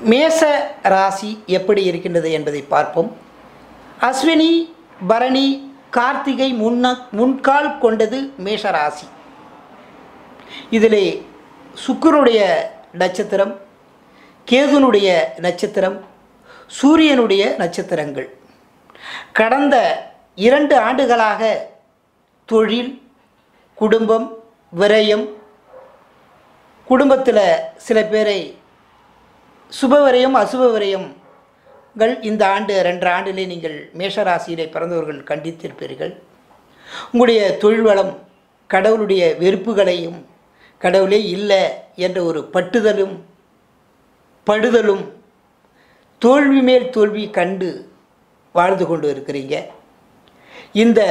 மேச ராசி எப்படி இருக்கின்றது என்பதை பார்ப்போம் அஸ்வினி பரணி கார்த்திகை முன்ன முன்கால் கொண்டது மேஷ ராசி இதிலே சுக்கிரனுடைய நட்சத்திரம் கேதுனுடைய நட்சத்திரம் சூரியனுடைய நட்சத்திரங்கள் கடந்த இரண்டு ஆண்டுகளாக தொழில் குடும்பம் விரயம் குடும்பத்தில் சில பேரை சுபவிரயம் அசுப விரயம்கள் இந்த ஆண்டு ரெண்டு ஆண்டிலே நீங்கள் மேஷராசியிலே பிறந்தவர்கள் கண்டித்திருப்பீர்கள் உங்களுடைய தொழில் வளம் கடவுளுடைய வெறுப்புகளையும் கடவுளே இல்லை என்ற ஒரு பட்டுதலும் படுதலும் தோல்வி மேல் தோல்வி கண்டு வாழ்ந்து கொண்டு இருக்கிறீங்க இந்த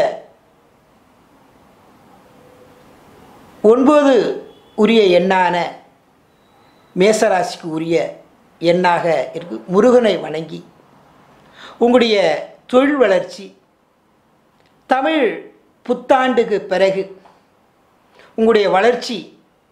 ஒன்பது உரிய எண்ணான மேசராசிக்கு உரிய எண்ணாக இருக்கு முருகனை வணங்கி உங்களுடைய தொழில் வளர்ச்சி தமிழ் புத்தாண்டுக்கு பிறகு உங்களுடைய வளர்ச்சி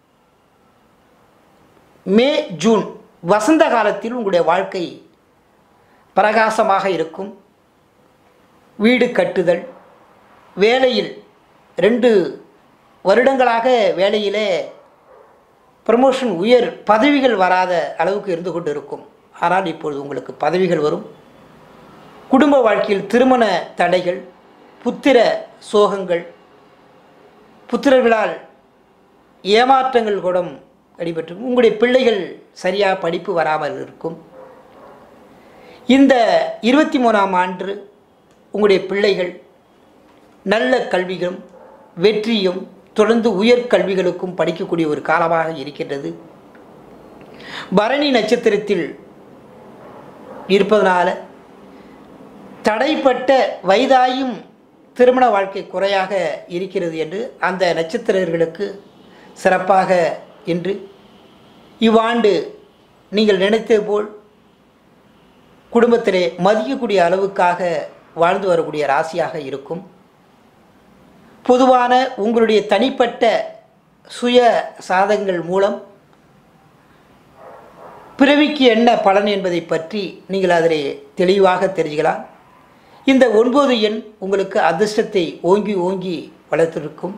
மே ஜூன் வசந்த காலத்தில் உங்களுடைய வாழ்க்கை பிரகாசமாக இருக்கும் வீடு கட்டுதல் வேலையில் ரெண்டு வருடங்களாக வேலையிலே ப்ரமோஷன் உயர் பதவிகள் வராத அளவுக்கு இருந்து கொண்டு இருக்கும் ஆனால் இப்பொழுது உங்களுக்கு பதவிகள் வரும் குடும்ப வாழ்க்கையில் திருமண தடைகள் புத்திர சோகங்கள் புத்திரர்களால் ஏமாற்றங்கள் கூட அடிபட்டு உங்களுடைய பிள்ளைகள் சரியாக படிப்பு வராமல் இருக்கும் இந்த இருபத்தி மூணாம் ஆண்டு உங்களுடைய பிள்ளைகள் நல்ல கல்விகளும் வெற்றியும் தொடர்ந்து உயர் கல்விகளுக்கும் படிக்கக்கூடிய ஒரு காலமாக இருக்கின்றது பரணி நட்சத்திரத்தில் இருப்பதனால தடைப்பட்ட வயதாயும் திருமண வாழ்க்கை குறையாக இருக்கிறது என்று அந்த நட்சத்திரர்களுக்கு சிறப்பாக இன்று இவ்வாண்டு நீங்கள் நினைத்தது போல் குடும்பத்திலே மதிக்கக்கூடிய அளவுக்காக வாழ்ந்து வரக்கூடிய ராசியாக இருக்கும் பொதுவான உங்களுடைய தனிப்பட்ட சுய சாதகங்கள் மூலம் பிறவிக்கு என்ன பலன் என்பதை பற்றி நீங்கள் அதிலே தெளிவாக தெரிஞ்சுக்கலாம் இந்த ஒன்பது எண் உங்களுக்கு அதிர்ஷ்டத்தை ஓங்கி ஓங்கி வளர்த்திருக்கும்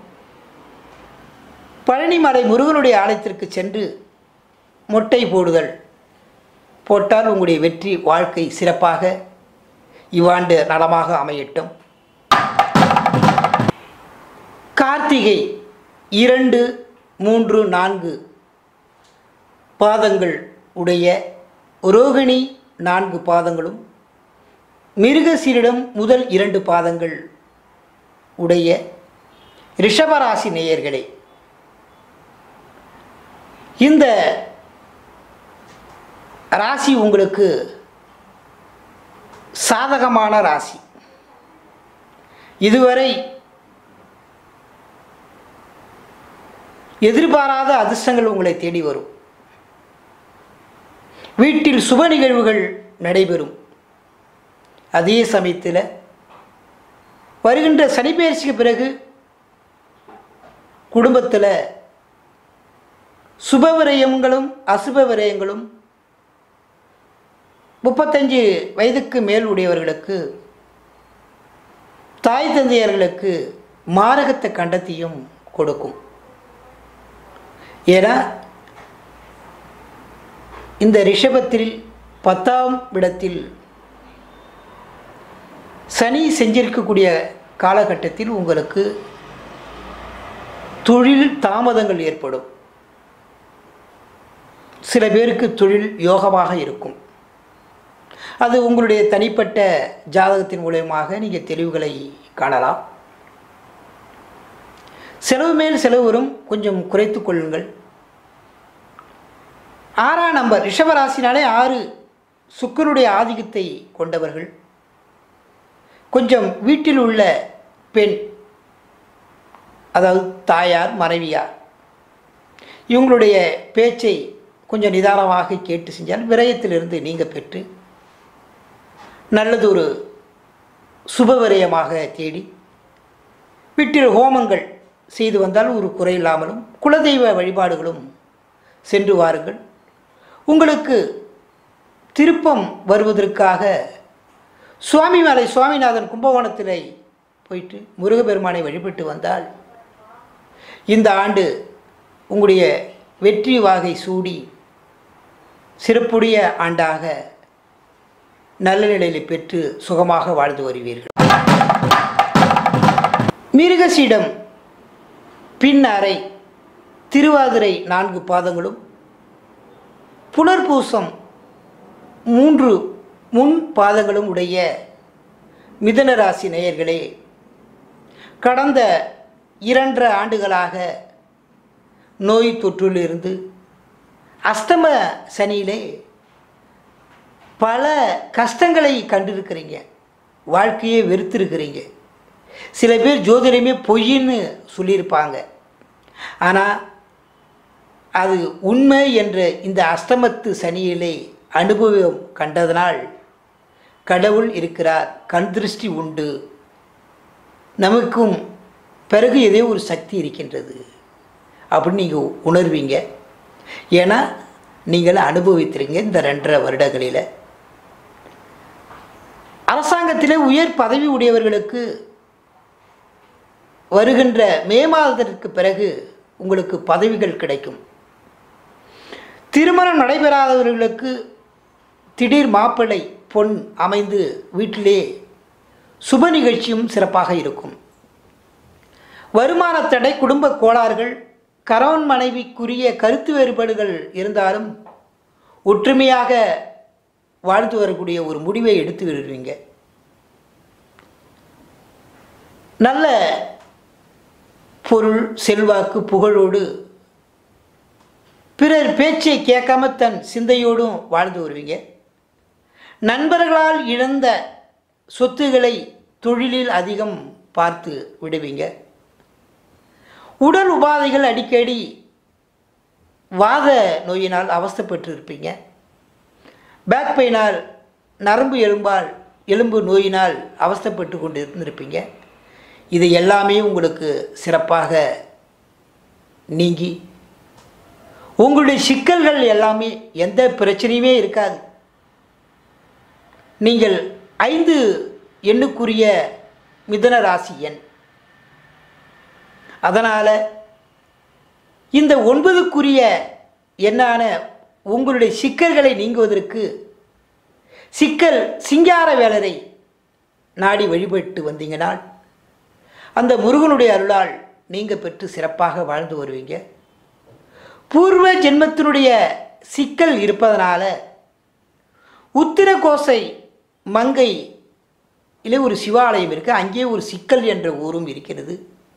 பழனிமலை முருகனுடைய ஆலயத்திற்கு சென்று மொட்டை போடுதல் போட்டால் உங்களுடைய வெற்றி வாழ்க்கை சிறப்பாக இவ்வாண்டு நலமாக அமையட்டும் கார்த்திகை இரண்டு மூன்று நான்கு பாதங்கள் உடைய ரோகிணி நான்கு பாதங்களும் மிருகசீரிடம் முதல் இரண்டு பாதங்கள் உடைய ரிஷபராசி நேயர்களே இந்த ராசி உங்களுக்கு சாதகமான ராசி இதுவரை எதிர்பாராத அதிர்ஷ்டங்கள் உங்களை தேடி வரும் வீட்டில் சுப நிகழ்வுகள் நடைபெறும் அதே சமயத்தில் வருகின்ற சனிப்பெயர்ச்சிக்கு பிறகு குடும்பத்தில் சுப விரயங்களும் அசுப விரயங்களும் முப்பத்தஞ்சு வயதுக்கு மேல் உடையவர்களுக்கு தாய் தந்தையர்களுக்கு மாரகத்தை கண்டத்தையும் கொடுக்கும் ஏன்னா இந்த ரிஷபத்தில் பத்தாம் இடத்தில் சனி செஞ்சிருக்கக்கூடிய காலகட்டத்தில் உங்களுக்கு தொழில் தாமதங்கள் ஏற்படும் சில பேருக்கு தொழில் யோகமாக இருக்கும் அது உங்களுடைய தனிப்பட்ட ஜாதகத்தின் மூலயமாக நீங்கள் தெளிவுகளை காணலாம் செலவு மேல் செலவு வரும் கொஞ்சம் குறைத்து கொள்ளுங்கள் ஆறாம் நம்பர் ரிஷபராசினாலே ஆறு சுக்கருடைய ஆதிக்கத்தை கொண்டவர்கள் கொஞ்சம் வீட்டில் உள்ள பெண் அதாவது தாயார் மனைவியார் இவங்களுடைய பேச்சை கொஞ்சம் நிதானமாக கேட்டு செஞ்சால் விரயத்திலிருந்து நீங்க பெற்று நல்லதொரு சுபவிரயமாக தேடி வீட்டில் ஹோமங்கள் செய்து வந்தால் ஒரு குறை இல்லாமலும் குலதெய்வ வழிபாடுகளும் சென்று வாருங்கள் உங்களுக்கு திருப்பம் வருவதற்காக சுவாமிமலை சுவாமிநாதன் கும்பகோணத்தில் போயிட்டு முருகப்பெருமானை வழிபட்டு வந்தால் இந்த ஆண்டு உங்களுடைய வெற்றி வாகை சூடி சிறப்புடைய ஆண்டாக நல்ல நிலையில் பெற்று சுகமாக வாழ்ந்து வருவீர்கள் மிருகசீடம் பின் அறை திருவாதிரை நான்கு பாதங்களும் புனர்பூசம் மூன்று முன் பாதங்களும் உடைய மிதன ராசி நேயர்களே கடந்த இரண்டரை ஆண்டுகளாக நோய் தொற்றிலிருந்து அஸ்தம சனியிலே பல கஷ்டங்களை கண்டிருக்கிறீங்க வாழ்க்கையை வெறுத்திருக்கிறீங்க சில பேர் ஜோதிடமே பொய்ன்னு சொல்லியிருப்பாங்க ஆனால் அது உண்மை என்ற இந்த அஸ்தமத்து சனியிலே அனுபவம் கண்டதனால் கடவுள் இருக்கிறார் கண் திருஷ்டி உண்டு நமக்கும் பிறகு ஏதோ ஒரு சக்தி இருக்கின்றது அப்படின்னு நீங்கள் உணர்வீங்க ஏன்னா நீங்கள் அனுபவித்திருங்க இந்த ரெண்டரை வருடங்களில் அரசாங்கத்திலே உயர் பதவி உடையவர்களுக்கு வருகின்ற மே மாதத்திற்கு பிறகு உங்களுக்கு பதவிகள் கிடைக்கும் திருமணம் நடைபெறாதவர்களுக்கு திடீர் மாப்பிள்ளை பொன் அமைந்து வீட்டிலே சுப நிகழ்ச்சியும் சிறப்பாக இருக்கும் வருமான தடை குடும்ப கோளாறுகள் கணவன் மனைவிக்குரிய கருத்து வேறுபாடுகள் இருந்தாலும் ஒற்றுமையாக வாழ்ந்து வரக்கூடிய ஒரு முடிவை எடுத்து வருவீங்க நல்ல பொருள் செல்வாக்கு புகழோடு பிறர் பேச்சை கேட்காம தன் சிந்தையோடும் வாழ்ந்து வருவீங்க நண்பர்களால் இழந்த சொத்துக்களை தொழிலில் அதிகம் பார்த்து விடுவீங்க உடல் உபாதைகள் அடிக்கடி வாத நோயினால் அவஸ்தைப்பட்டு இருப்பீங்க பேக் பெயினால் நரம்பு எலும்பால் எலும்பு நோயினால் அவஸ்தைப்பட்டு கொண்டு இருந்திருப்பீங்க இது எல்லாமே உங்களுக்கு சிறப்பாக நீங்கி உங்களுடைய சிக்கல்கள் எல்லாமே எந்த பிரச்சனையுமே இருக்காது நீங்கள் ஐந்து எண்ணுக்குரிய மிதன ராசி எண் அதனால் இந்த ஒன்பதுக்குரிய எண்ணான உங்களுடைய சிக்கல்களை நீங்குவதற்கு சிக்கல் சிங்கார வேலரை நாடி வழிபட்டு வந்தீங்கனால் அந்த முருகனுடைய அருளால் நீங்கள் பெற்று சிறப்பாக வாழ்ந்து வருவீங்க பூர்வ ஜென்மத்தினுடைய சிக்கல் இருப்பதனால உத்திரகோசை மங்கை இல்லை ஒரு சிவாலயம் இருக்குது அங்கே ஒரு சிக்கல் என்ற ஊரும் இருக்கிறது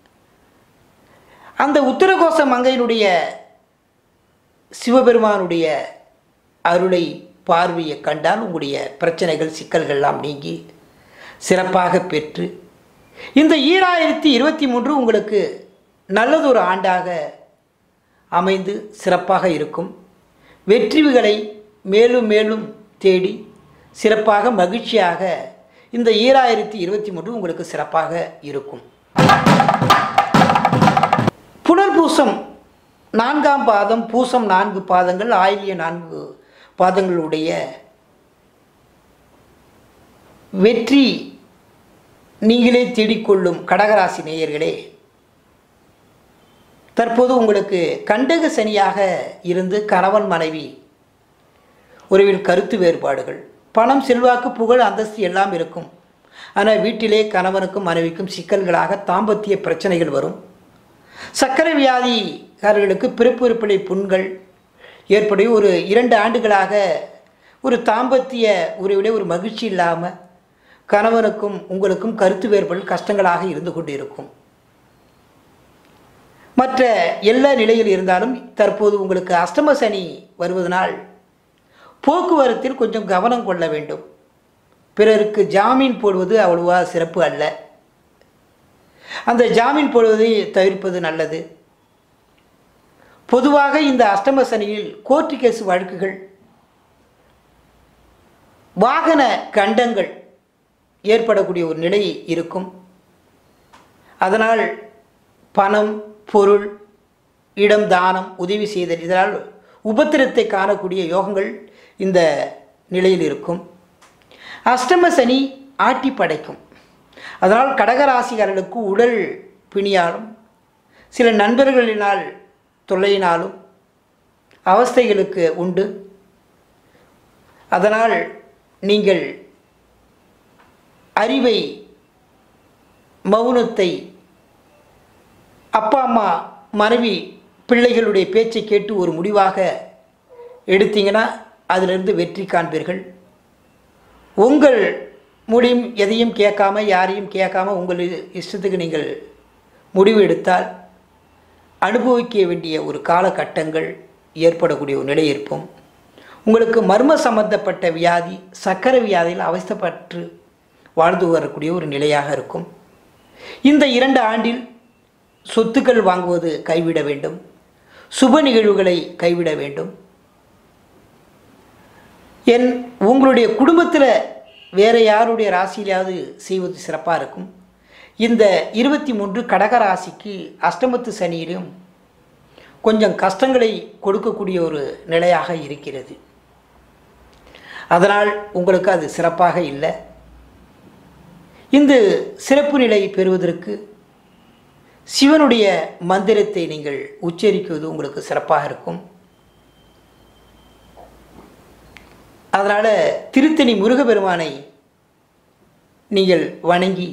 அந்த உத்தரகோச மங்கையினுடைய சிவபெருமானுடைய அருளை பார்வையை கண்டால் உங்களுடைய பிரச்சனைகள் சிக்கல்கள்லாம் நீங்கி சிறப்பாக பெற்று இந்த ஈராயிரத்தி இருபத்தி மூன்று உங்களுக்கு நல்லதொரு ஆண்டாக அமைந்து சிறப்பாக இருக்கும் வெற்றிகளை மேலும் மேலும் தேடி சிறப்பாக மகிழ்ச்சியாக இந்த ஈராயிரத்தி இருபத்தி மூன்று உங்களுக்கு சிறப்பாக இருக்கும் புனர்பூசம் நான்காம் பாதம் பூசம் நான்கு பாதங்கள் ஆயிலிய நான்கு பாதங்களுடைய வெற்றி நீங்களே தேடிக்கொள்ளும் கடகராசி நேயர்களே தற்போது உங்களுக்கு கண்டக சனியாக இருந்து கணவன் மனைவி உறவில் கருத்து வேறுபாடுகள் பணம் செல்வாக்கு புகழ் அந்தஸ்து எல்லாம் இருக்கும் ஆனால் வீட்டிலே கணவனுக்கும் மனைவிக்கும் சிக்கல்களாக தாம்பத்திய பிரச்சனைகள் வரும் சர்க்கரை வியாதிக்காரர்களுக்கு பிறப்பு உறுப்பிலை புண்கள் ஏற்படும் ஒரு இரண்டு ஆண்டுகளாக ஒரு தாம்பத்திய உறவிலே ஒரு மகிழ்ச்சி இல்லாமல் கணவனுக்கும் உங்களுக்கும் கருத்து வேறுபாடு கஷ்டங்களாக இருந்து கொண்டு இருக்கும் மற்ற எல்லா நிலையில் இருந்தாலும் தற்போது உங்களுக்கு அஷ்டம சனி வருவதனால் போக்குவரத்தில் கொஞ்சம் கவனம் கொள்ள வேண்டும் பிறருக்கு ஜாமீன் போடுவது அவ்வளவா சிறப்பு அல்ல அந்த ஜாமீன் போடுவதை தவிர்ப்பது நல்லது பொதுவாக இந்த அஷ்டம சனியில் கோர்ட்டு கேஸ் வழக்குகள் வாகன கண்டங்கள் ஏற்படக்கூடிய ஒரு நிலை இருக்கும் அதனால் பணம் பொருள் இடம் தானம் உதவி செய்தல் இதனால் உபத்திரத்தை காணக்கூடிய யோகங்கள் இந்த நிலையில் இருக்கும் அஷ்டம சனி ஆட்டி படைக்கும் அதனால் கடகராசிகாரர்களுக்கு உடல் பிணியாலும் சில நண்பர்களினால் தொல்லையினாலும் அவஸ்தைகளுக்கு உண்டு அதனால் நீங்கள் அறிவை மௌனத்தை அப்பா அம்மா மனைவி பிள்ளைகளுடைய பேச்சை கேட்டு ஒரு முடிவாக எடுத்தீங்கன்னா அதிலிருந்து வெற்றி காண்பீர்கள் உங்கள் முடியும் எதையும் கேட்காம யாரையும் கேட்காம உங்கள் இஷ்டத்துக்கு நீங்கள் முடிவு எடுத்தால் அனுபவிக்க வேண்டிய ஒரு காலகட்டங்கள் ஏற்படக்கூடிய ஒரு நிலை இருக்கும் உங்களுக்கு மர்ம சம்பந்தப்பட்ட வியாதி சக்கரை வியாதியில் அவஸ்தைப்பட்டு வாழ்ந்து வரக்கூடிய ஒரு நிலையாக இருக்கும் இந்த இரண்டு ஆண்டில் சொத்துக்கள் வாங்குவது கைவிட வேண்டும் சுப நிகழ்வுகளை கைவிட வேண்டும் என் உங்களுடைய குடும்பத்தில் வேறு யாருடைய ராசியிலாவது செய்வது சிறப்பாக இருக்கும் இந்த இருபத்தி மூன்று கடக ராசிக்கு அஷ்டமத்து சனியிலும் கொஞ்சம் கஷ்டங்களை கொடுக்கக்கூடிய ஒரு நிலையாக இருக்கிறது அதனால் உங்களுக்கு அது சிறப்பாக இல்லை இந்த சிறப்பு நிலை பெறுவதற்கு சிவனுடைய மந்திரத்தை நீங்கள் உச்சரிக்குவது உங்களுக்கு சிறப்பாக இருக்கும் அதனால் திருத்தணி முருகப்பெருமானை நீங்கள் வணங்கி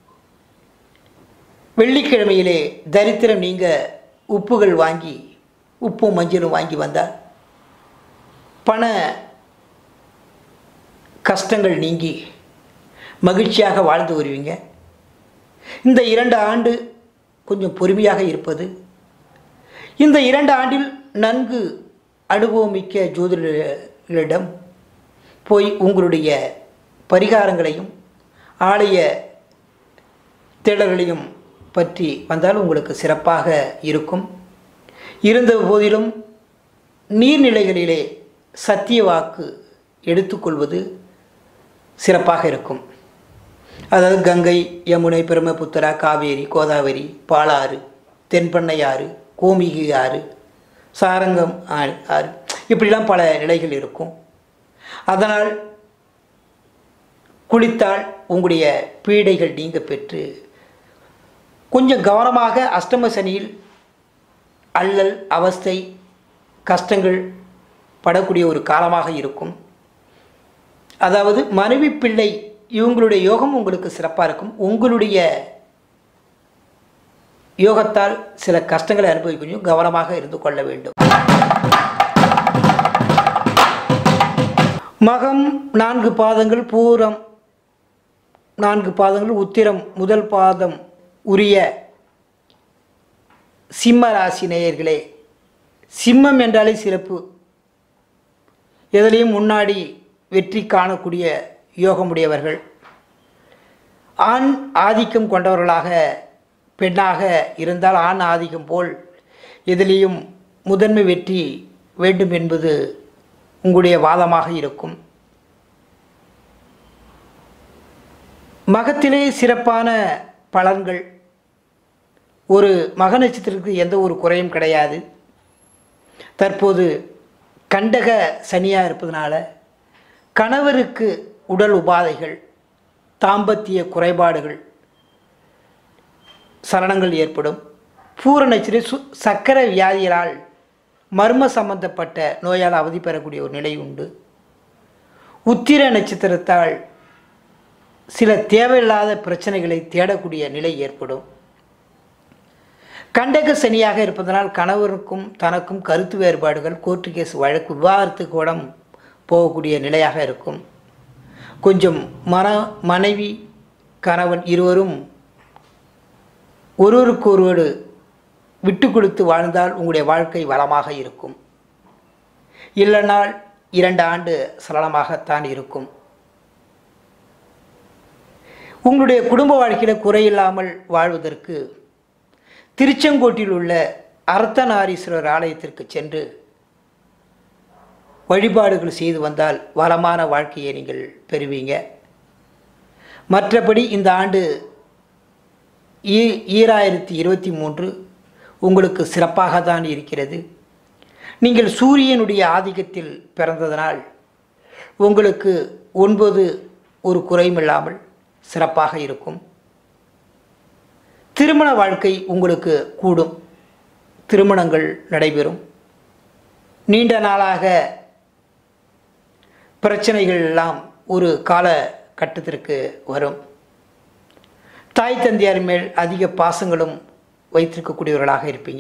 வெள்ளிக்கிழமையிலே தரித்திரம் நீங்க உப்புகள் வாங்கி உப்பும் மஞ்சளும் வாங்கி வந்தால் பண கஷ்டங்கள் நீங்கி மகிழ்ச்சியாக வாழ்ந்து வருவீங்க இந்த இரண்டு ஆண்டு கொஞ்சம் பொறுமையாக இருப்பது இந்த இரண்டு ஆண்டில் நன்கு அனுபவமிக்க ஜோதிடர்களிடம் போய் உங்களுடைய பரிகாரங்களையும் ஆலய தேடல்களையும் பற்றி வந்தால் உங்களுக்கு சிறப்பாக இருக்கும் இருந்த போதிலும் நீர்நிலைகளிலே சத்திய வாக்கு எடுத்துக்கொள்வது சிறப்பாக இருக்கும் அதாவது கங்கை யமுனை பிரம்மபுத்திரா காவேரி கோதாவரி பாலாறு தென்பண்ணை ஆறு கோமிகி ஆறு சாரங்கம் ஆறு ஆறு இப்படிலாம் பல நிலைகள் இருக்கும் அதனால் குளித்தால் உங்களுடைய பீடைகள் நீங்க பெற்று கொஞ்சம் கவனமாக அஷ்டம சனியில் அல்லல் அவஸ்தை கஷ்டங்கள் படக்கூடிய ஒரு காலமாக இருக்கும் அதாவது மனைவி பிள்ளை இவங்களுடைய யோகம் உங்களுக்கு சிறப்பாக இருக்கும் உங்களுடைய யோகத்தால் சில கஷ்டங்களை அனுபவிக்கணும் கவனமாக இருந்து கொள்ள வேண்டும் மகம் நான்கு பாதங்கள் பூரம் நான்கு பாதங்கள் உத்திரம் முதல் பாதம் உரிய சிம்ம ராசி நேயர்களே சிம்மம் என்றாலே சிறப்பு எதிலையும் முன்னாடி வெற்றி காணக்கூடிய யோகமுடையவர்கள் ஆண் ஆதிக்கம் கொண்டவர்களாக பெண்ணாக இருந்தால் ஆண் ஆதிக்கம் போல் எதிலேயும் முதன்மை வெற்றி வேண்டும் என்பது உங்களுடைய வாதமாக இருக்கும் மகத்திலே சிறப்பான பலன்கள் ஒரு மக நட்சத்திரத்துக்கு எந்த ஒரு குறையும் கிடையாது தற்போது கண்டக சனியாக இருப்பதனால கணவருக்கு உடல் உபாதைகள் தாம்பத்திய குறைபாடுகள் சலனங்கள் ஏற்படும் பூர நட்சத்திர சு சக்கர வியாதிகளால் மர்ம சம்பந்தப்பட்ட நோயால் அவதி பெறக்கூடிய ஒரு நிலை உண்டு உத்திர நட்சத்திரத்தால் சில தேவையில்லாத பிரச்சனைகளை தேடக்கூடிய நிலை ஏற்படும் கண்டக சனியாக இருப்பதனால் கணவருக்கும் தனக்கும் கருத்து வேறுபாடுகள் கோர்ட்டு கேஸ் வழக்கு விவாகரத்துக்கு கூட போகக்கூடிய நிலையாக இருக்கும் கொஞ்சம் மன மனைவி கணவன் இருவரும் ஒருவருக்கொருவர் விட்டு கொடுத்து வாழ்ந்தால் உங்களுடைய வாழ்க்கை வளமாக இருக்கும் இல்லைனால் இரண்டு ஆண்டு சலனமாகத்தான் இருக்கும் உங்களுடைய குடும்ப வாழ்க்கையில் குறையில்லாமல் வாழ்வதற்கு திருச்செங்கோட்டில் உள்ள அர்த்தநாரீஸ்வரர் ஆலயத்திற்கு சென்று வழிபாடுகள் செய்து வந்தால் வளமான வாழ்க்கையை நீங்கள் பெறுவீங்க மற்றபடி இந்த ஆண்டு ஈ ஈராயிரத்தி இருபத்தி மூன்று உங்களுக்கு சிறப்பாக தான் இருக்கிறது நீங்கள் சூரியனுடைய ஆதிக்கத்தில் பிறந்ததனால் உங்களுக்கு ஒன்பது ஒரு குறையுமில்லாமல் சிறப்பாக இருக்கும் திருமண வாழ்க்கை உங்களுக்கு கூடும் திருமணங்கள் நடைபெறும் நீண்ட நாளாக பிரச்சனைகள் எல்லாம் ஒரு கால கட்டத்திற்கு வரும் தாய் தந்தையார் மேல் அதிக பாசங்களும் வைத்திருக்கக்கூடியவர்களாக இருப்பீங்க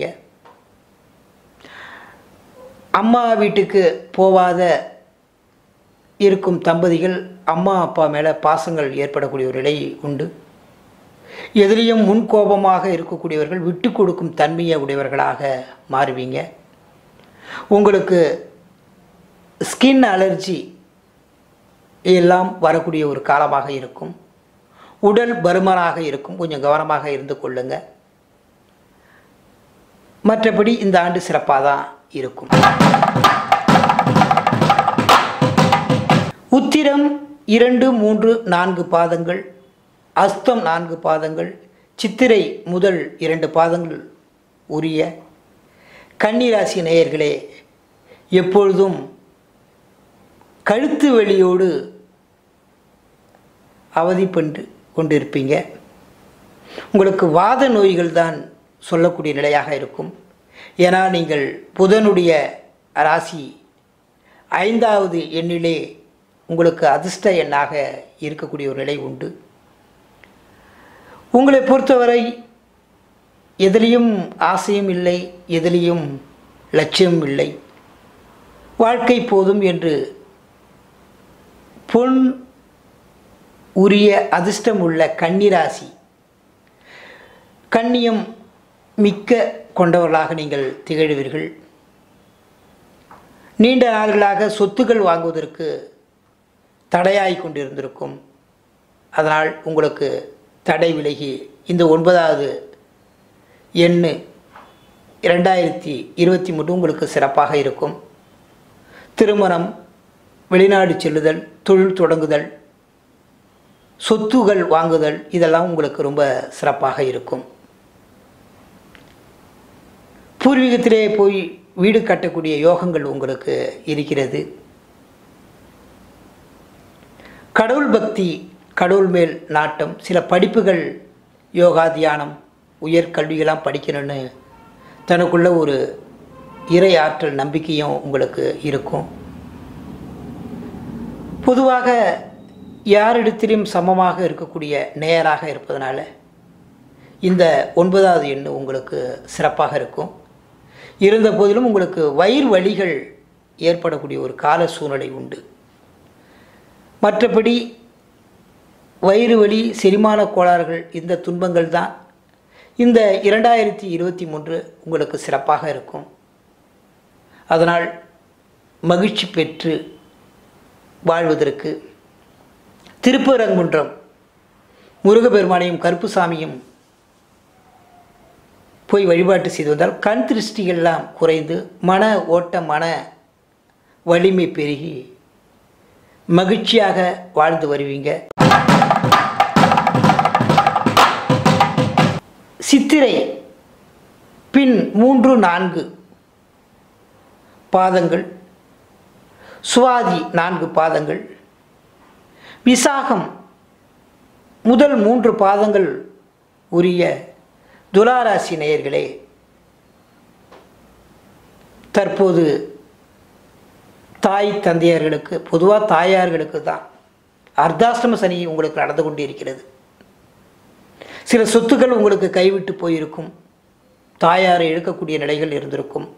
அம்மா வீட்டுக்கு போவாத இருக்கும் தம்பதிகள் அம்மா அப்பா மேலே பாசங்கள் ஏற்படக்கூடிய ஒரு நிலை உண்டு எதிலையும் முன்கோபமாக இருக்கக்கூடியவர்கள் விட்டு கொடுக்கும் தன்மையை உடையவர்களாக மாறுவீங்க உங்களுக்கு ஸ்கின் அலர்ஜி எல்லாம் வரக்கூடிய ஒரு காலமாக இருக்கும் உடல் பருமனாக இருக்கும் கொஞ்சம் கவனமாக இருந்து கொள்ளுங்க மற்றபடி இந்த ஆண்டு சிறப்பாக தான் இருக்கும் உத்திரம் இரண்டு மூன்று நான்கு பாதங்கள் அஸ்தம் நான்கு பாதங்கள் சித்திரை முதல் இரண்டு பாதங்கள் உரிய கன்னிராசி நேயர்களே எப்பொழுதும் கழுத்து வெளியோடு அவதிப்பட்டு கொண்டிருப்பீங்க உங்களுக்கு வாத நோய்கள் தான் சொல்லக்கூடிய நிலையாக இருக்கும் ஏன்னா நீங்கள் புதனுடைய ராசி ஐந்தாவது எண்ணிலே உங்களுக்கு அதிர்ஷ்ட எண்ணாக இருக்கக்கூடிய ஒரு நிலை உண்டு உங்களை பொறுத்தவரை எதிலையும் ஆசையும் இல்லை எதிலையும் லட்சியம் இல்லை வாழ்க்கை போதும் என்று பொன் உரிய அதிர்ஷ்டம் உள்ள கன்னிராசி கண்ணியம் மிக்க கொண்டவர்களாக நீங்கள் திகழ்வீர்கள் நீண்ட நாள்களாக சொத்துக்கள் வாங்குவதற்கு தடையாய் கொண்டிருந்திருக்கும் அதனால் உங்களுக்கு தடை விலகி இந்த ஒன்பதாவது எண்ணு இரண்டாயிரத்தி இருபத்தி மூன்று உங்களுக்கு சிறப்பாக இருக்கும் திருமணம் வெளிநாடு செல்லுதல் தொழில் தொடங்குதல் சொத்துகள் வாங்குதல் இதெல்லாம் உங்களுக்கு ரொம்ப சிறப்பாக இருக்கும் பூர்வீகத்திலே போய் வீடு கட்டக்கூடிய யோகங்கள் உங்களுக்கு இருக்கிறது கடவுள் பக்தி கடவுள் மேல் நாட்டம் சில படிப்புகள் யோகா தியானம் உயர் கல்வியெல்லாம் படிக்கணும்னு தனக்குள்ள ஒரு இறை ஆற்றல் நம்பிக்கையும் உங்களுக்கு இருக்கும் பொதுவாக யாரிடத்திலும் சமமாக இருக்கக்கூடிய நேயராக இருப்பதனால இந்த ஒன்பதாவது எண்ணு உங்களுக்கு சிறப்பாக இருக்கும் இருந்த போதிலும் உங்களுக்கு வயிறு வலிகள் ஏற்படக்கூடிய ஒரு கால சூழ்நிலை உண்டு மற்றபடி வயிறு வலி செரிமான கோளாறுகள் இந்த துன்பங்கள் தான் இந்த இரண்டாயிரத்தி இருபத்தி மூன்று உங்களுக்கு சிறப்பாக இருக்கும் அதனால் மகிழ்ச்சி பெற்று வாழ்வதற்கு திருப்பரங்குன்றம் முருகப்பெருமானையும் கருப்புசாமியும் போய் வழிபாட்டு செய்து வந்தால் கண் திருஷ்டிகள்லாம் குறைந்து மன ஓட்ட மன வலிமை பெருகி மகிழ்ச்சியாக வாழ்ந்து வருவீங்க சித்திரை பின் மூன்று நான்கு பாதங்கள் சுவாதி நான்கு பாதங்கள் விசாகம் முதல் மூன்று பாதங்கள் உரிய துலாராசி நேயர்களே தற்போது தாய் தந்தையர்களுக்கு பொதுவாக தாயார்களுக்கு தான் அர்த்தாசிரம சனி உங்களுக்கு நடந்து கொண்டு இருக்கிறது சில சொத்துக்கள் உங்களுக்கு கைவிட்டு போயிருக்கும் தாயாரை இழக்கக்கூடிய நிலைகள் இருந்திருக்கும்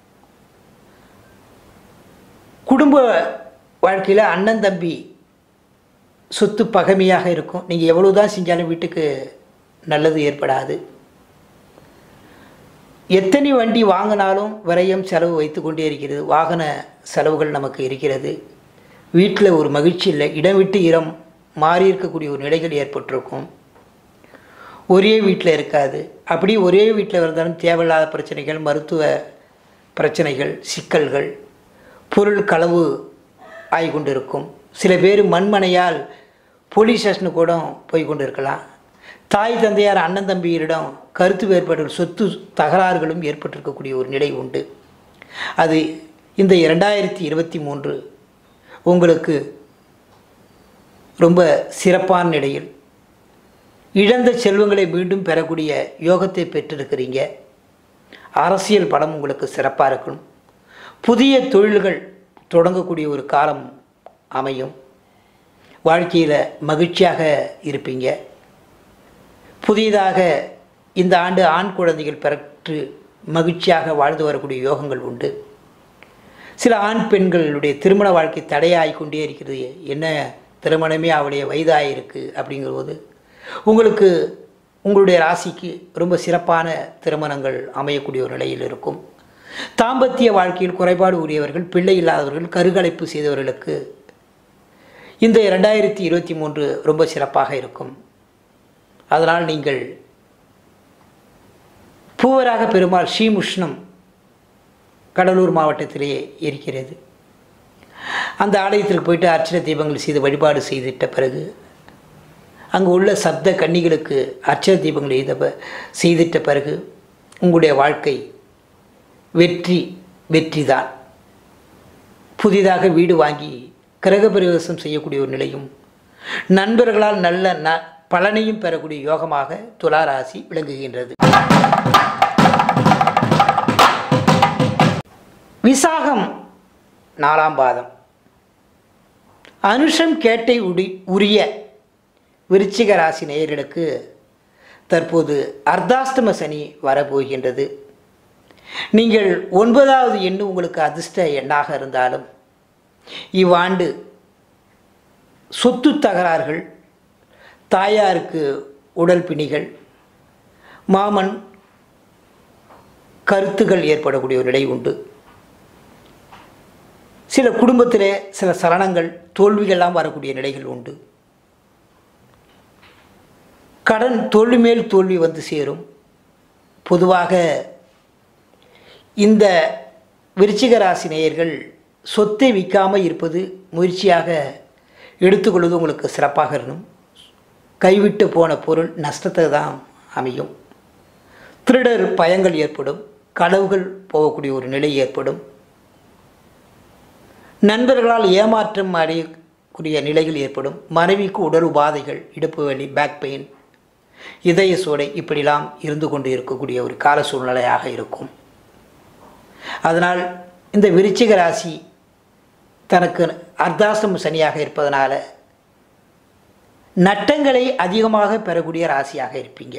குடும்ப வாழ்க்கையில் அண்ணன் தம்பி சொத்து பகைமையாக இருக்கும் நீங்கள் எவ்வளோ தான் செஞ்சாலும் வீட்டுக்கு நல்லது ஏற்படாது எத்தனை வண்டி வாங்கினாலும் விரயம் செலவு வைத்து கொண்டே இருக்கிறது வாகன செலவுகள் நமக்கு இருக்கிறது வீட்டில் ஒரு மகிழ்ச்சி இல்லை இடம் விட்டு இடம் மாறி இருக்கக்கூடிய ஒரு நிலைகள் ஏற்பட்டிருக்கும் ஒரே வீட்டில் இருக்காது அப்படி ஒரே வீட்டில் இருந்தாலும் தேவையில்லாத பிரச்சனைகள் மருத்துவ பிரச்சனைகள் சிக்கல்கள் பொருள் களவு ஆகி கொண்டிருக்கும் சில பேர் மண்மனையால் போலீஸ் ஸ்டேஷனுக்கு கூட போய் கொண்டு இருக்கலாம் தாய் தந்தையார் அண்ணன் தம்பியரிடம் கருத்து வேறுபாடுகள் சொத்து தகராறுகளும் ஏற்பட்டிருக்கக்கூடிய ஒரு நிலை உண்டு அது இந்த இரண்டாயிரத்தி இருபத்தி மூன்று உங்களுக்கு ரொம்ப சிறப்பான நிலையில் இழந்த செல்வங்களை மீண்டும் பெறக்கூடிய யோகத்தை பெற்றிருக்கிறீங்க அரசியல் படம் உங்களுக்கு சிறப்பாக இருக்கணும் புதிய தொழில்கள் தொடங்கக்கூடிய ஒரு காலம் அமையும் வாழ்க்கையில் மகிழ்ச்சியாக இருப்பீங்க புதியதாக இந்த ஆண்டு ஆண் குழந்தைகள் பெற்று மகிழ்ச்சியாக வாழ்ந்து வரக்கூடிய யோகங்கள் உண்டு சில ஆண் பெண்களுடைய திருமண வாழ்க்கை தடையாகிக் கொண்டே இருக்கிறது என்ன திருமணமே அவளுடைய வயதாக இருக்குது அப்படிங்கிறபோது உங்களுக்கு உங்களுடைய ராசிக்கு ரொம்ப சிறப்பான திருமணங்கள் அமையக்கூடிய ஒரு நிலையில் இருக்கும் தாம்பத்திய வாழ்க்கையில் குறைபாடு உடையவர்கள் பிள்ளை இல்லாதவர்கள் கருகலைப்பு செய்தவர்களுக்கு இந்த ரெண்டாயிரத்தி இருபத்தி மூன்று ரொம்ப சிறப்பாக இருக்கும் அதனால் நீங்கள் பூவராக பெருமாள் ஸ்ரீமுஷ்ணம் கடலூர் மாவட்டத்திலேயே இருக்கிறது அந்த ஆலயத்திற்கு போயிட்டு அர்ச்சனை தீபங்கள் செய்து வழிபாடு செய்திட்ட பிறகு அங்கு உள்ள சப்த கன்னிகளுக்கு அர்ச்சனை தீபங்கள் செய்த ப- செய்திட்ட பிறகு உங்களுடைய வாழ்க்கை வெற்றி வெற்றி தான் புதிதாக வீடு வாங்கி கிரகப்பிரவேசம் செய்யக்கூடிய ஒரு நிலையும் நண்பர்களால் நல்ல ந பலனையும் பெறக்கூடிய யோகமாக துலா ராசி விளங்குகின்றது விசாகம் நாலாம் பாதம் அனுஷம் கேட்டை உடி உரிய விருச்சிக ராசி நேயர்களுக்கு தற்போது அர்த்தாஷ்டம சனி வரப்போகின்றது நீங்கள் ஒன்பதாவது எண்ணு உங்களுக்கு அதிர்ஷ்ட எண்ணாக இருந்தாலும் இவ்வாண்டு சொத்து தகராறுகள் தாயாருக்கு உடல் பிணிகள் மாமன் கருத்துகள் ஏற்படக்கூடிய ஒரு நிலை உண்டு சில குடும்பத்திலே சில சலனங்கள் தோல்விகள்லாம் வரக்கூடிய நிலைகள் உண்டு கடன் தோல்வி மேல் தோல்வி வந்து சேரும் பொதுவாக இந்த விருச்சிக ராசி நேயர்கள் சொத்தை விற்காமல் இருப்பது முயற்சியாக எடுத்துக்கொள்வது உங்களுக்கு சிறப்பாக இருக்கணும் கைவிட்டு போன பொருள் நஷ்டத்தை தான் அமையும் திருடர் பயங்கள் ஏற்படும் களவுகள் போகக்கூடிய ஒரு நிலை ஏற்படும் நண்பர்களால் ஏமாற்றம் அடையக்கூடிய நிலைகள் ஏற்படும் மனைவிக்கு உடல் உபாதைகள் இடுப்பு வலி பேக் பெயின் இதய சோடை இப்படிலாம் இருந்து கொண்டு இருக்கக்கூடிய ஒரு கால சூழ்நிலையாக இருக்கும் அதனால் இந்த விருச்சிக ராசி தனக்கு அர்த்தாசிரம சனியாக இருப்பதனால நட்டங்களை அதிகமாக பெறக்கூடிய ராசியாக இருப்பீங்க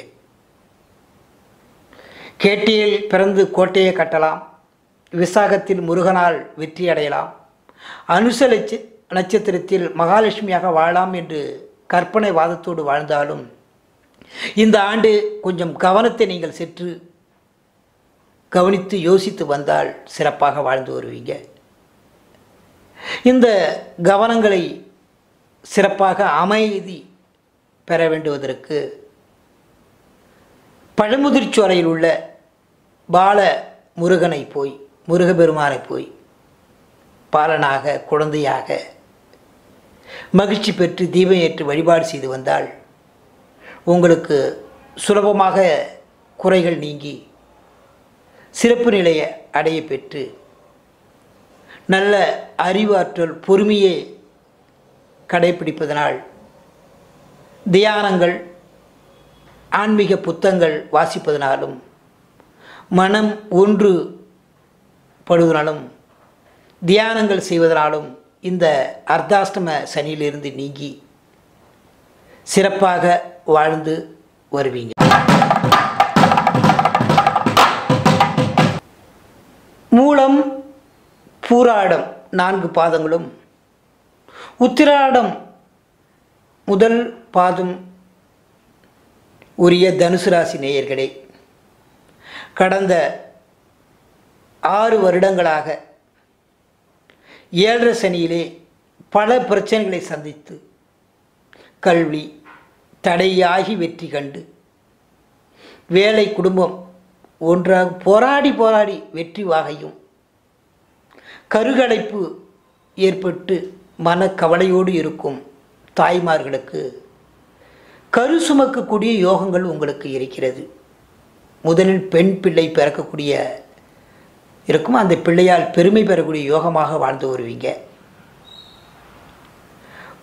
கேட்டியில் பிறந்து கோட்டையை கட்டலாம் விசாகத்தில் முருகனால் வெற்றி அடையலாம் அனுச லட்ச நட்சத்திரத்தில் மகாலட்சுமியாக வாழலாம் என்று கற்பனை வாதத்தோடு வாழ்ந்தாலும் இந்த ஆண்டு கொஞ்சம் கவனத்தை நீங்கள் சற்று கவனித்து யோசித்து வந்தால் சிறப்பாக வாழ்ந்து வருவீங்க இந்த கவனங்களை சிறப்பாக அமைதி பெற வேண்டுவதற்கு பழமுதிர்ச்சோலையில் உள்ள பால முருகனை போய் முருகபெருமானை போய் பாலனாக குழந்தையாக மகிழ்ச்சி பெற்று தீபம் ஏற்று வழிபாடு செய்து வந்தால் உங்களுக்கு சுலபமாக குறைகள் நீங்கி சிறப்பு நிலையை அடைய பெற்று நல்ல அறிவாற்றல் பொறுமையை கடைபிடிப்பதனால் தியானங்கள் ஆன்மீக புத்தகங்கள் வாசிப்பதனாலும் மனம் ஒன்று படுவதனாலும் தியானங்கள் செய்வதனாலும் இந்த அர்த்தாஷ்டம சனியிலிருந்து நீங்கி சிறப்பாக வாழ்ந்து வருவீங்க மூலம் பூராடம் நான்கு பாதங்களும் உத்திராடம் முதல் பாதம் உரிய தனுசு ராசி நேயர்களே கடந்த ஆறு வருடங்களாக ஏழரை சனியிலே பல பிரச்சனைகளை சந்தித்து கல்வி தடையாகி வெற்றி கண்டு வேலை குடும்பம் ஒன்றாக போராடி போராடி வெற்றி வாகையும் கருகலைப்பு ஏற்பட்டு மனக்கவலையோடு இருக்கும் தாய்மார்களுக்கு கரு சுமக்கக்கூடிய யோகங்கள் உங்களுக்கு இருக்கிறது முதலில் பெண் பிள்ளை பிறக்கக்கூடிய இருக்கும் அந்த பிள்ளையால் பெருமை பெறக்கூடிய யோகமாக வாழ்ந்து வருவீங்க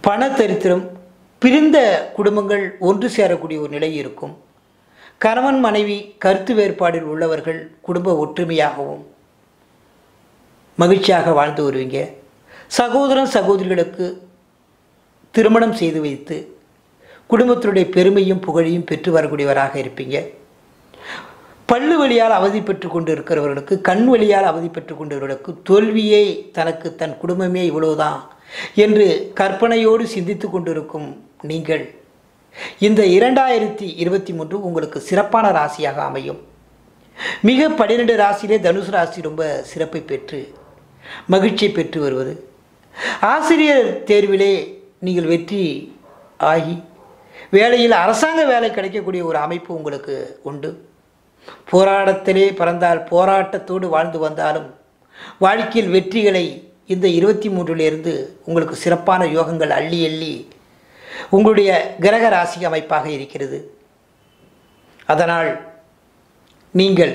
பணத்தரித்திரம் பிரிந்த குடும்பங்கள் ஒன்று சேரக்கூடிய ஒரு நிலை இருக்கும் கணவன் மனைவி கருத்து வேறுபாடில் உள்ளவர்கள் குடும்ப ஒற்றுமையாகவும் மகிழ்ச்சியாக வாழ்ந்து வருவீங்க சகோதரன் சகோதரிகளுக்கு திருமணம் செய்து வைத்து குடும்பத்தினுடைய பெருமையும் புகழையும் பெற்று வரக்கூடியவராக இருப்பீங்க பல்லு வழியால் அவதி பெற்று கொண்டு இருக்கிறவர்களுக்கு கண் வழியால் அவதி பெற்று கொண்டவர்களுக்கு தோல்வியே தனக்கு தன் குடும்பமே இவ்வளவுதான் என்று கற்பனையோடு சிந்தித்து கொண்டிருக்கும் நீங்கள் இந்த இரண்டாயிரத்தி இருபத்தி மூன்று உங்களுக்கு சிறப்பான ராசியாக அமையும் மிக பன்னிரெண்டு ராசியிலே தனுசு ராசி ரொம்ப சிறப்பை பெற்று மகிழ்ச்சியை பெற்று வருவது ஆசிரியர் தேர்விலே நீங்கள் வெற்றி ஆகி வேலையில் அரசாங்க வேலை கிடைக்கக்கூடிய ஒரு அமைப்பு உங்களுக்கு உண்டு போராட்டத்திலே பிறந்தால் போராட்டத்தோடு வாழ்ந்து வந்தாலும் வாழ்க்கையில் வெற்றிகளை இந்த இருபத்தி மூன்றிலிருந்து உங்களுக்கு சிறப்பான யோகங்கள் அள்ளி அள்ளி உங்களுடைய கிரக ராசி அமைப்பாக இருக்கிறது அதனால் நீங்கள்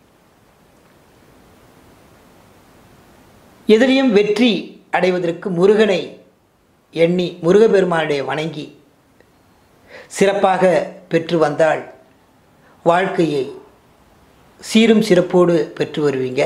எதிரியும் வெற்றி அடைவதற்கு முருகனை எண்ணி முருகப்பெருமானுடைய வணங்கி சிறப்பாக பெற்று வந்தால் வாழ்க்கையை சீரும் சிறப்போடு பெற்று வருவீங்க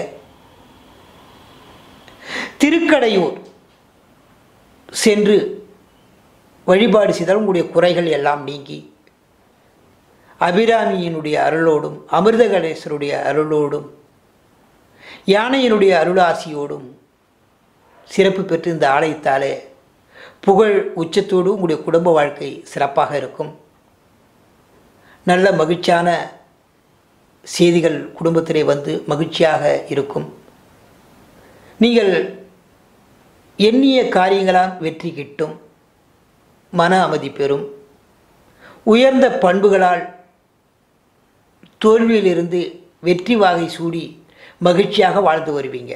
திருக்கடையூர் சென்று வழிபாடு செய்தால் உங்களுடைய குறைகள் எல்லாம் நீங்கி அபிராமியினுடைய அருளோடும் அமிர்தகணேசருடைய அருளோடும் யானையினுடைய அருளாசியோடும் சிறப்பு பெற்று இந்த ஆலயத்தாலே புகழ் உச்சத்தோடு உங்களுடைய குடும்ப வாழ்க்கை சிறப்பாக இருக்கும் நல்ல மகிழ்ச்சியான செய்திகள் குடும்பத்திலே வந்து மகிழ்ச்சியாக இருக்கும் நீங்கள் எண்ணிய காரியங்களாம் வெற்றி கிட்டும் மன அமைதி பெறும் உயர்ந்த பண்புகளால் தோல்வியிலிருந்து வெற்றி வாகை சூடி மகிழ்ச்சியாக வாழ்ந்து வருவீங்க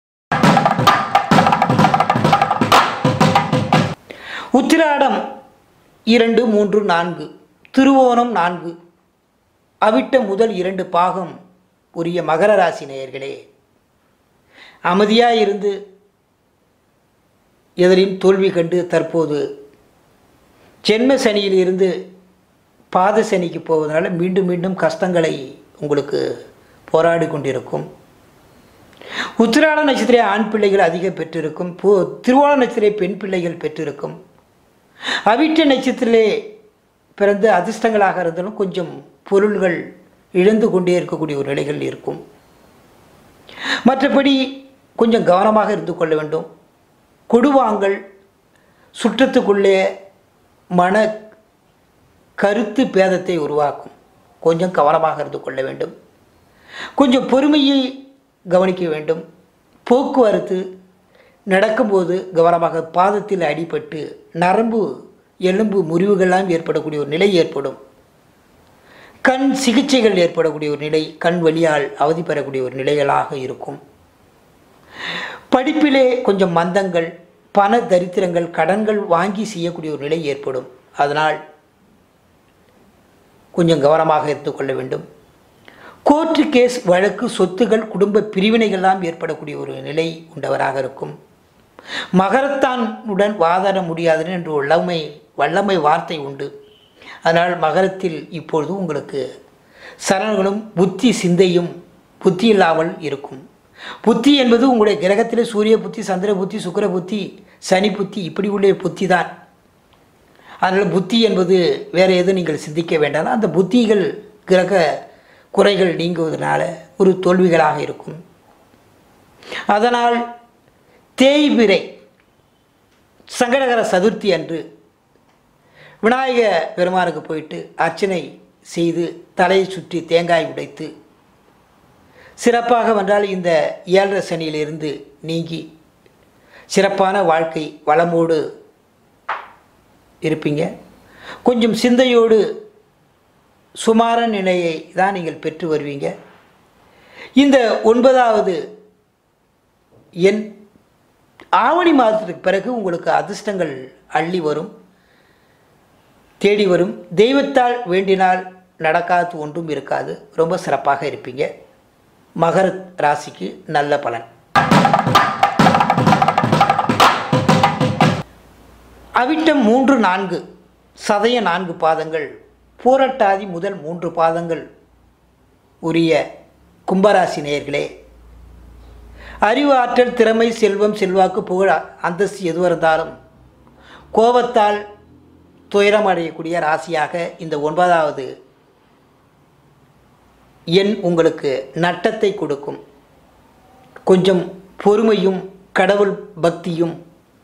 உத்திராடம் இரண்டு மூன்று நான்கு திருவோணம் நான்கு அவிட்ட முதல் இரண்டு பாகம் உரிய மகர ராசி நேயர்களே அமைதியாக இருந்து எதிரையும் தோல்வி கண்டு தற்போது ஜென்ம சனியில் இருந்து பாத சனிக்கு போவதனால மீண்டும் மீண்டும் கஷ்டங்களை உங்களுக்கு போராடி கொண்டிருக்கும் உத்திராட நட்சத்திர ஆண் பிள்ளைகள் அதிகம் பெற்றிருக்கும் போ திருவோண நட்சத்திர பெண் பிள்ளைகள் பெற்றிருக்கும் அவிட்ட நட்சத்திரத்திலே பிறந்த அதிர்ஷ்டங்களாக இருந்தாலும் கொஞ்சம் பொருள்கள் இழந்து கொண்டே இருக்கக்கூடிய ஒரு நிலைகள் இருக்கும் மற்றபடி கொஞ்சம் கவனமாக இருந்து கொள்ள வேண்டும் கொடுவாங்கல் சுற்றத்துக்குள்ளே மன கருத்து பேதத்தை உருவாக்கும் கொஞ்சம் கவனமாக இருந்து கொள்ள வேண்டும் கொஞ்சம் பொறுமையை கவனிக்க வேண்டும் போக்குவரத்து நடக்கும்போது கவனமாக பாதத்தில் அடிபட்டு நரம்பு எலும்பு முறிவுகள்லாம் ஏற்படக்கூடிய ஒரு நிலை ஏற்படும் கண் சிகிச்சைகள் ஏற்படக்கூடிய ஒரு நிலை கண் வழியால் அவதி பெறக்கூடிய ஒரு நிலைகளாக இருக்கும் படிப்பிலே கொஞ்சம் மந்தங்கள் பண தரித்திரங்கள் கடன்கள் வாங்கி செய்யக்கூடிய ஒரு நிலை ஏற்படும் அதனால் கொஞ்சம் கவனமாக எடுத்துக்கொள்ள வேண்டும் கோர்ட்டு கேஸ் வழக்கு சொத்துகள் குடும்ப பிரிவினைகள்லாம் ஏற்படக்கூடிய ஒரு நிலை உண்டவராக இருக்கும் மகரத்தானுடன் வாதாட முடியாதுன்னு என்று வல்லமை வல்லமை வார்த்தை உண்டு அதனால் மகரத்தில் இப்பொழுது உங்களுக்கு சரணங்களும் புத்தி சிந்தையும் புத்தி இல்லாமல் இருக்கும் புத்தி என்பது உங்களுடைய கிரகத்திலே சூரிய புத்தி சந்திர புத்தி சுக்கிர புத்தி சனி புத்தி இப்படி உள்ள புத்தி தான் அதனால் புத்தி என்பது வேறு எதுவும் நீங்கள் சிந்திக்க வேண்டாம் அந்த புத்திகள் கிரக குறைகள் நீங்குவதனால ஒரு தோல்விகளாக இருக்கும் அதனால் தேய்பிரை சங்கடகர சதுர்த்தி அன்று விநாயக பெருமானுக்கு போயிட்டு அர்ச்சனை செய்து தலையை சுற்றி தேங்காய் உடைத்து சிறப்பாக வந்தால் இந்த ஏழரை சனியிலிருந்து நீங்கி சிறப்பான வாழ்க்கை வளமோடு இருப்பீங்க கொஞ்சம் சிந்தையோடு சுமார நிலையை தான் நீங்கள் பெற்று வருவீங்க இந்த ஒன்பதாவது எண் ஆவணி மாதத்துக்கு பிறகு உங்களுக்கு அதிர்ஷ்டங்கள் அள்ளி வரும் தேடி வரும் தெய்வத்தால் வேண்டினால் நடக்காது ஒன்றும் இருக்காது ரொம்ப சிறப்பாக இருப்பீங்க மகர ராசிக்கு நல்ல பலன் அவிட்டம் மூன்று நான்கு சதய நான்கு பாதங்கள் பூரட்டாதி முதல் மூன்று பாதங்கள் உரிய கும்பராசி நேயர்களே அறிவு ஆற்றல் திறமை செல்வம் செல்வாக்கு புகழ் அந்தஸ்து எதுவாக இருந்தாலும் கோபத்தால் துயரம் அடையக்கூடிய ராசியாக இந்த ஒன்பதாவது எண் உங்களுக்கு நட்டத்தை கொடுக்கும் கொஞ்சம் பொறுமையும் கடவுள் பக்தியும்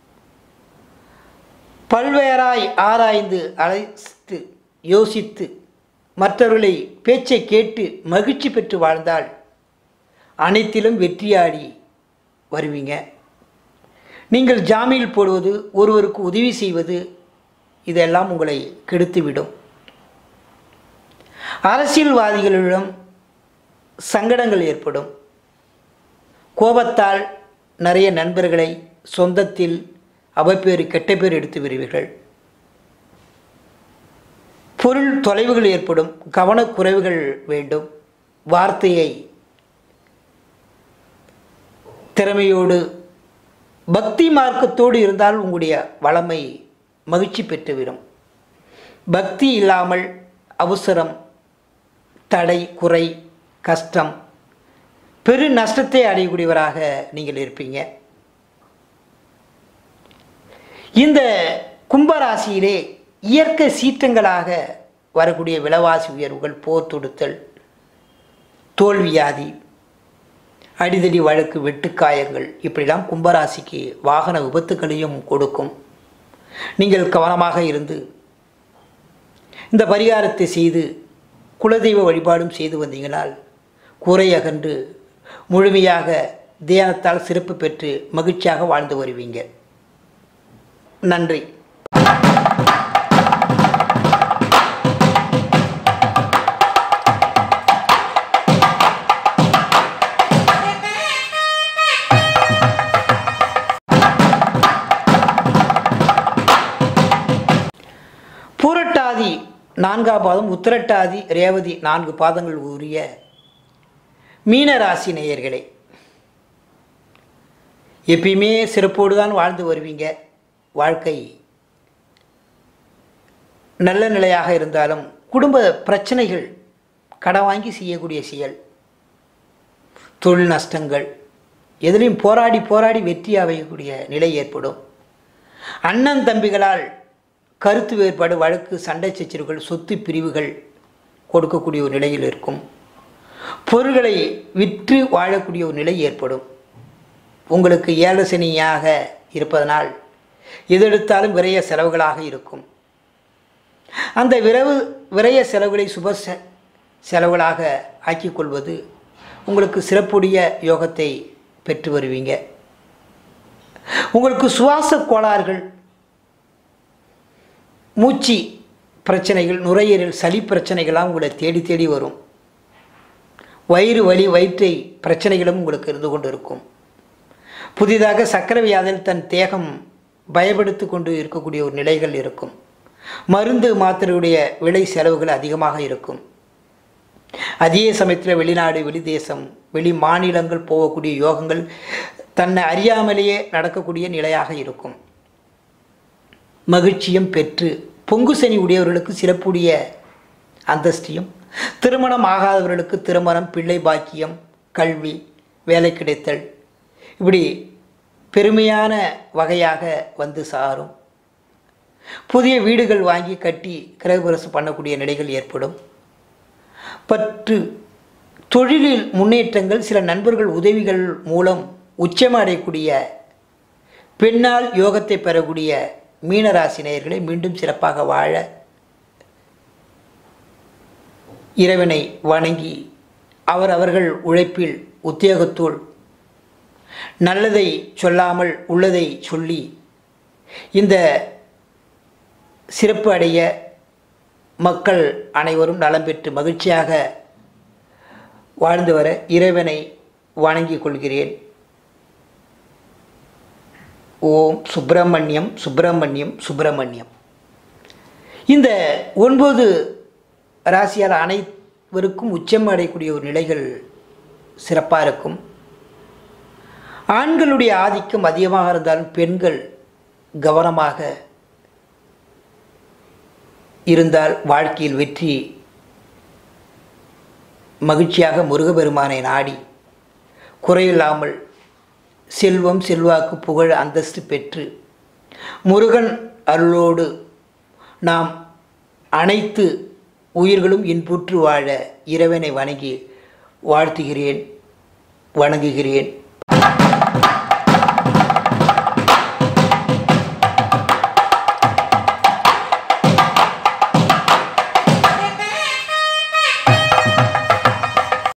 பல்வேறாய் ஆராய்ந்து அழைத்து யோசித்து மற்றவர்களை பேச்சை கேட்டு மகிழ்ச்சி பெற்று வாழ்ந்தால் அனைத்திலும் வெற்றியாடி வருவீங்க நீங்கள் ஜாமீன் போடுவது ஒருவருக்கு உதவி செய்வது இதெல்லாம் உங்களை கெடுத்துவிடும் அரசியல்வாதிகளிடம் சங்கடங்கள் ஏற்படும் கோபத்தால் நிறைய நண்பர்களை சொந்தத்தில் அவப்பேறு கெட்ட பேர் எடுத்து வருவீர்கள் பொருள் தொலைவுகள் ஏற்படும் கவனக்குறைவுகள் வேண்டும் வார்த்தையை திறமையோடு பக்தி மார்க்கத்தோடு இருந்தால் உங்களுடைய வளமை மகிழ்ச்சி பெற்றுவிடும் பக்தி இல்லாமல் அவசரம் தடை குறை கஷ்டம் பெரு நஷ்டத்தை அடையக்கூடியவராக நீங்கள் இருப்பீங்க இந்த கும்பராசியிலே இயற்கை சீற்றங்களாக வரக்கூடிய விலைவாசி உயர்வுகள் போர் தொடுத்தல் தோல்வியாதி அடிதடி வழக்கு வெட்டுக்காயங்கள் இப்படிலாம் கும்பராசிக்கு வாகன விபத்துக்களையும் கொடுக்கும் நீங்கள் கவனமாக இருந்து இந்த பரிகாரத்தை செய்து குலதெய்வ வழிபாடும் செய்து வந்தீங்கனால் குறை அகன்று முழுமையாக தியானத்தால் சிறப்பு பெற்று மகிழ்ச்சியாக வாழ்ந்து வருவீங்க நன்றி பூரட்டாதி நான்காம் பாதம் உத்திரட்டாதி ரேவதி நான்கு பாதங்கள் உரிய மீனராசி நேயர்களே எப்பயுமே சிறப்போடு தான் வாழ்ந்து வருவீங்க வாழ்க்கை நல்ல நிலையாக இருந்தாலும் குடும்ப பிரச்சனைகள் கடன் வாங்கி செய்யக்கூடிய செயல் தொழில் நஷ்டங்கள் எதிலையும் போராடி போராடி வெற்றி அமையக்கூடிய நிலை ஏற்படும் அண்ணன் தம்பிகளால் கருத்து வேறுபாடு வழக்கு சண்டை சச்சரவுகள் சொத்து பிரிவுகள் கொடுக்கக்கூடிய ஒரு நிலையில் இருக்கும் பொருள்களை விற்று வாழக்கூடிய ஒரு நிலை ஏற்படும் உங்களுக்கு ஏலசனியாக இருப்பதனால் எதெடுத்தாலும் விரைய செலவுகளாக இருக்கும் அந்த விரவு விரைய செலவுகளை சுப செ- செலவுகளாக ஆக்கிக் கொள்வது உங்களுக்கு சிறப்புடைய யோகத்தை பெற்று வருவீங்க உங்களுக்கு சுவாச கோளாறுகள் மூச்சு பிரச்சனைகள் நுரையீரல் சளி பிரச்சனைகள்லாம் உங்களை தேடி தேடி வரும் வயிறு வலி வயிற்றை பிரச்சனைகளும் உங்களுக்கு இருந்து கொண்டு இருக்கும் புதிதாக சக்கரை வியாதியில் தன் தேகம் பயப்படுத்தி கொண்டு இருக்கக்கூடிய ஒரு நிலைகள் இருக்கும் மருந்து மாத்திரையுடைய விலை செலவுகள் அதிகமாக இருக்கும் அதே சமயத்தில் வெளிநாடு வெளிதேசம் வெளி மாநிலங்கள் போகக்கூடிய யோகங்கள் தன்னை அறியாமலேயே நடக்கக்கூடிய நிலையாக இருக்கும் மகிழ்ச்சியும் பெற்று பொங்கு சனி உடையவர்களுக்கு சிறப்புடைய அந்தஸ்தியும் திருமணம் ஆகாதவர்களுக்கு திருமணம் பிள்ளை பாக்கியம் கல்வி வேலை கிடைத்தல் இப்படி பெருமையான வகையாக வந்து சாரும் புதிய வீடுகள் வாங்கி கட்டி கிரகபிரசு பண்ணக்கூடிய நிலைகள் ஏற்படும் பற்று தொழிலில் முன்னேற்றங்கள் சில நண்பர்கள் உதவிகள் மூலம் உச்சமடையக்கூடிய பெண்ணால் யோகத்தை பெறக்கூடிய மீனராசி நேயர்களை மீண்டும் சிறப்பாக வாழ இறைவனை வணங்கி அவர் அவர்கள் உழைப்பில் உத்தியோகத்தோள் நல்லதை சொல்லாமல் உள்ளதை சொல்லி இந்த சிறப்பு அடைய மக்கள் அனைவரும் நலம் பெற்று மகிழ்ச்சியாக வாழ்ந்து வர இறைவனை வணங்கிக் கொள்கிறேன் ஓம் சுப்பிரமணியம் சுப்பிரமணியம் சுப்பிரமணியம் இந்த ஒன்பது ராசியார் அனைவருக்கும் உச்சம் அடையக்கூடிய ஒரு நிலைகள் சிறப்பாக இருக்கும் ஆண்களுடைய ஆதிக்கம் அதிகமாக இருந்தாலும் பெண்கள் கவனமாக இருந்தால் வாழ்க்கையில் வெற்றி மகிழ்ச்சியாக முருகப்பெருமானை நாடி குறையில்லாமல் செல்வம் செல்வாக்கு புகழ் அந்தஸ்து பெற்று முருகன் அருளோடு நாம் அனைத்து உயிர்களும் இன்புற்று வாழ இறைவனை வணங்கி வாழ்த்துகிறேன் வணங்குகிறேன்